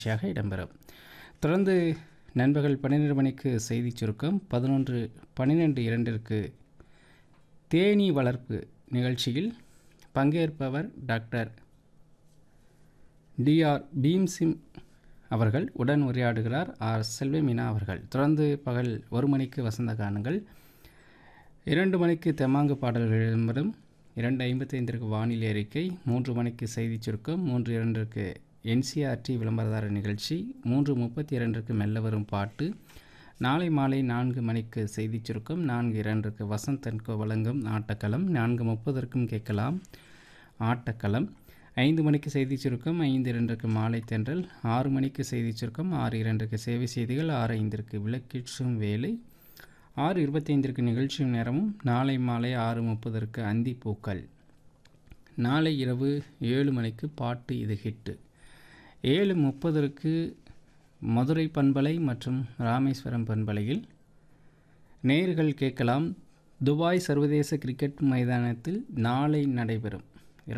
நிகழ்ச்சியாக இடம்பெறும் தொடர்ந்து நண்பகல் பன்னிரெண்டு மணிக்கு செய்திச் சுருக்கம் பதினொன்று பன்னிரெண்டு இரண்டிற்கு தேனீ வளர்ப்பு நிகழ்ச்சியில் பங்கேற்பவர் டாக்டர் டிஆர் பீம்சிம் அவர்கள் உடன் உரையாடுகிறார் ஆர் செல்வமீனா அவர்கள் தொடர்ந்து பகல் ஒரு மணிக்கு வசந்த கானங்கள் இரண்டு மணிக்கு தெம்மாங்கு பாடல்கள் இடம்பெறும் இரண்டு ஐம்பத்தைந்திற்கு வானிலை அறிக்கை மூன்று மணிக்கு செய்திச் சுருக்கம் மூன்று இரண்டிற்கு என்சிஆர்டி விளம்பரதார நிகழ்ச்சி மூன்று முப்பத்தி இரண்டிற்கு மெல்ல வரும் பாட்டு நாளை மாலை நான்கு மணிக்கு செய்திச் சுருக்கம் நான்கு இரண்டுக்கு வசந்த் அன்கோ வழங்கும் ஆட்டக்களம் நான்கு முப்பதற்கும் கேட்கலாம் ஆட்டக்களம் ஐந்து மணிக்கு செய்திச் சுருக்கம் ஐந்து இரண்டுக்கு மாலை தென்றல் ஆறு மணிக்கு செய்திச் சுருக்கம் ஆறு இரண்டுக்கு சேவை செய்திகள் ஆறு ஐந்திற்கு விளக்கிற்றும் வேலை ஆறு இருபத்தைந்திற்கு நிகழ்ச்சியும் நேரமும் நாளை மாலை ஆறு முப்பதற்கு அந்தி பூக்கள் நாளை இரவு ஏழு மணிக்கு பாட்டு இது ஹிட்டு ஏழு முப்பதற்கு மதுரை பண்பலை மற்றும் ராமேஸ்வரம் பண்பலையில் நேர்கள் கேட்கலாம் துபாய் சர்வதேச கிரிக்கெட் மைதானத்தில் நாளை நடைபெறும்